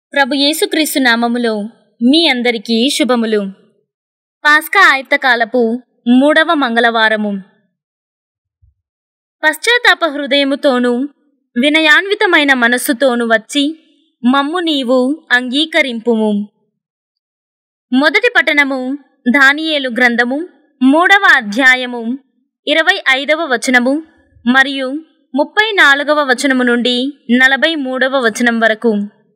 ప్రభు యేసుక్రీస్తు నామములో మీ అందరికీ శుభములు పాస్కా ఆయత్తకాలపు మూడవ మంగళవారము పశ్చాత్తాప హృదయముతోనూ వినయాన్వితమైన మనస్సుతోను వచ్చి మమ్ము నీవు అంగీకరింపుము మొదటి పఠనము దానియేలు గ్రంథము మూడవ అధ్యాయము ఇరవై ఐదవ వచనము మరియు ముప్పై నాలుగవ వచనము నుండి నలభై మూడవ వచనం వరకు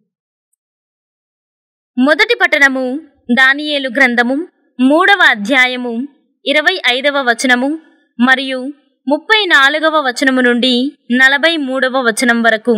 మొదటి పఠనము దానియేలు గ్రంథము మూడవ అధ్యాయము ఇరవై ఐదవ వచనము మరియు ముప్పై నాలుగవ వచనము నుండి నలభై మూడవ వచనం వరకు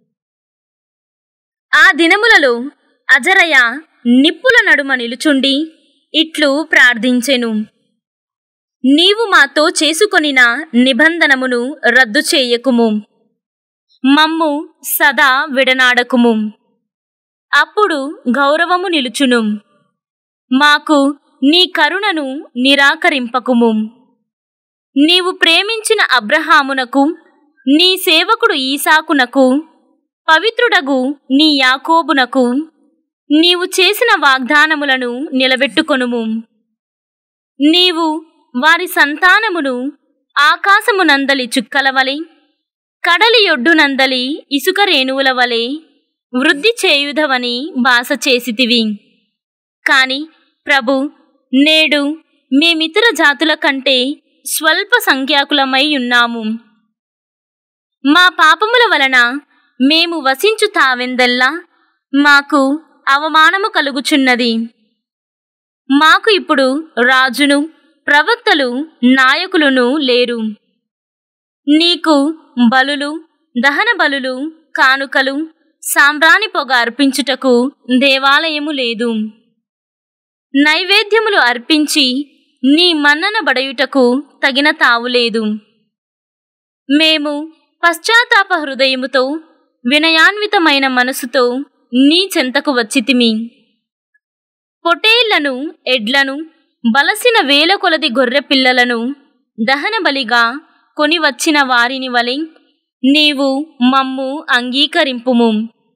ఆ దినములలో అజరయ నిప్పుల నడుమ నిలుచుండి ఇట్లు ప్రార్థించెను నీవు మాతో చేసుకొనిన నిబంధనమును రద్దు చేయకుము మమ్ము సదా విడనాడకుము అప్పుడు గౌరవము నిలుచును మాకు నీ కరుణను నిరాకరింపకుము నీవు ప్రేమించిన అబ్రహామునకు నీ సేవకుడు ఈసాకునకు పవిత్రుడగు నీ యాకోబునకు నీవు చేసిన వాగ్దానములను నిలబెట్టుకొనుము నీవు వారి సంతానమును ఆకాశమునందలి చుక్కల వలె కడలి ఒడ్డునందలి ఇసుక రేణువుల వలె వృద్ధి చేయుదవని బాస చేసితివి కాని ప్రభు నేడు మేమితర జాతుల కంటే స్వల్ప సంఖ్యాకులమై ఉన్నాము మా పాపముల వలన మేము వసించు తావెందల్లా మాకు అవమానము కలుగుచున్నది మాకు ఇప్పుడు రాజును ప్రవక్తలు నాయకులను లేరు నీకు బలులు దహన బలులు కానుకలు సాంబ్రాణి పొగ అర్పించుటకు దేవాలయము లేదు నైవేద్యములు అర్పించి నీ మన్నన బడయుటకు తగిన తావులేదు మేము పశ్చాత్తాప హృదయముతో వినయాన్వితమైన మనసుతో నీ చెంతకు వచ్చితిమి పొటేళ్లను ఎడ్లను బలసిన వేల కొలది గొర్రె పిల్లలను దహన బలిగా కొని వచ్చిన వారిని వలె నీవు మమ్ము అంగీకరింపుము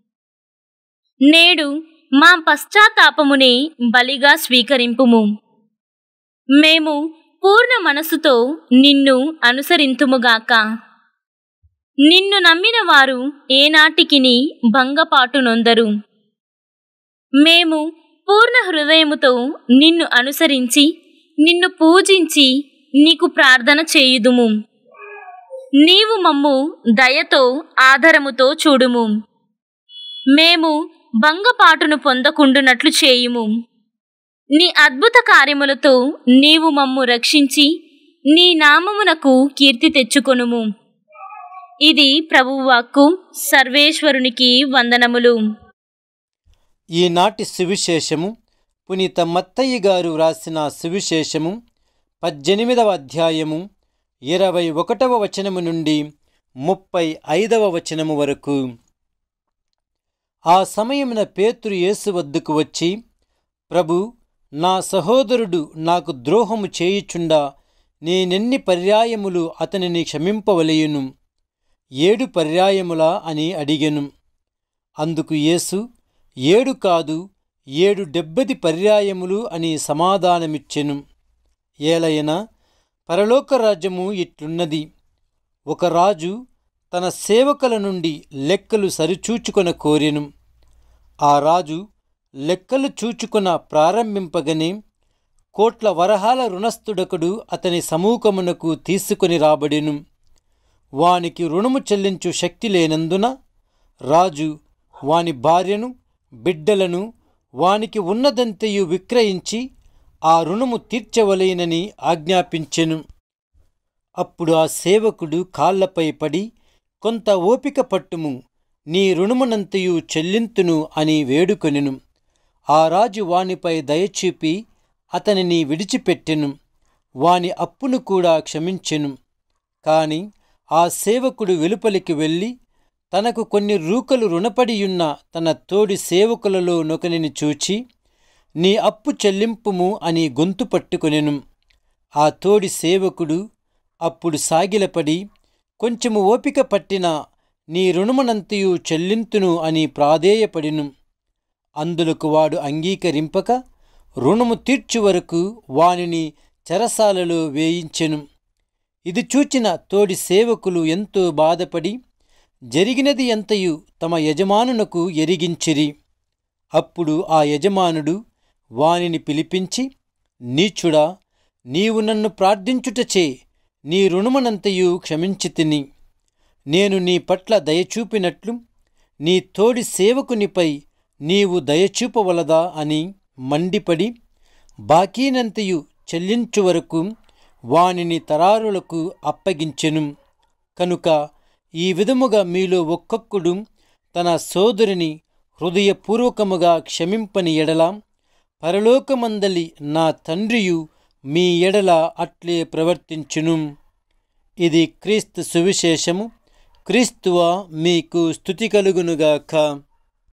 నేడు మా పశ్చాత్తాపమునే బలిగా స్వీకరింపుము మేము పూర్ణ మనసుతో నిన్ను అనుసరింతుముగాక నిన్ను నమ్మిన వారు ఏనాటికిని భంగపాటు నొందరు మేము పూర్ణ హృదయముతో నిన్ను అనుసరించి నిన్ను పూజించి నీకు ప్రార్థన చేయుదుము నీవు మమ్ము దయతో ఆదరముతో చూడుము మేము భంగపాటును పొందకుండునట్లు చేయుము నీ అద్భుత కార్యములతో నీవు మమ్ము రక్షించి నీ నామమునకు కీర్తి తెచ్చుకొనుము ఇది ప్రభువాక్కు సర్వేశ్వరునికి వందనములు ఈనాటి సువిశేషము పునీత మత్తయ్య గారు వ్రాసిన సువిశేషము పద్దెనిమిదవ అధ్యాయము ఇరవై ఒకటవ వచనము నుండి ముప్పై ఐదవ వచనము వరకు ఆ సమయమున పేతురు యేసు వద్దకు వచ్చి ప్రభు నా సహోదరుడు నాకు ద్రోహము చేయుచుండా నేనెన్ని పర్యాయములు అతనిని క్షమింపవలయును ఏడు పర్యాయములా అని అడిగెను అందుకు యేసు ఏడు కాదు ఏడు డెబ్బది పర్యాయములు అని సమాధానమిచ్చెను ఏలయన పరలోక రాజ్యము ఇట్లున్నది ఒక రాజు తన సేవకుల నుండి లెక్కలు సరిచూచుకొన కోరెను ఆ రాజు లెక్కలు చూచుకొన ప్రారంభింపగనే కోట్ల వరహాల రుణస్థుడకుడు అతని సమూహమునకు తీసుకొని రాబడెను వానికి రుణము చెల్లించు శక్తి లేనందున రాజు వాని భార్యను బిడ్డలను వానికి ఉన్నదంతయు విక్రయించి ఆ రుణము తీర్చవలేనని ఆజ్ఞాపించెను అప్పుడు ఆ సేవకుడు కాళ్లపై పడి కొంత ఓపిక పట్టుము నీ రుణమునంతయు చెల్లింతును అని వేడుకొనెను ఆ రాజు వానిపై దయచూపి అతనిని విడిచిపెట్టెను వాని అప్పును కూడా క్షమించెను కాని ఆ సేవకుడు వెలుపలికి వెళ్ళి తనకు కొన్ని రూకలు రుణపడియున్న తన తోడి సేవకులలో నొకనిని చూచి నీ అప్పు చెల్లింపుము అని గొంతు పట్టుకొనెను ఆ తోడి సేవకుడు అప్పుడు సాగిలపడి కొంచెము ఓపిక పట్టిన నీ రుణమునంతయు చెల్లింతును అని ప్రాధేయపడిను అందులకు వాడు అంగీకరింపక రుణము తీర్చు వరకు వానిని చెరసాలలో వేయించెను ఇది చూచిన తోడి సేవకులు ఎంతో బాధపడి జరిగినది ఎంతయు తమ యజమానునకు ఎరిగించిరి అప్పుడు ఆ యజమానుడు వానిని పిలిపించి నీచుడా నీవు నన్ను ప్రార్థించుటచే నీ రుణమునంతయు క్షమించి తిని నేను నీ పట్ల దయచూపినట్లు నీ తోడి సేవకునిపై నీవు దయచూపవలదా అని మండిపడి బాకీనంతయు చెల్లించు వరకు వానిని తరారులకు అప్పగించెను కనుక ఈ విధముగా మీలో ఒక్కొక్కడు తన సోదరుని హృదయపూర్వకముగా క్షమింపని ఎడల పరలోకమందలి నా తండ్రియు మీ ఎడల అట్లే ప్రవర్తించును ఇది క్రీస్తు సువిశేషము క్రీస్తువ మీకు స్థుతి కలుగునుగాక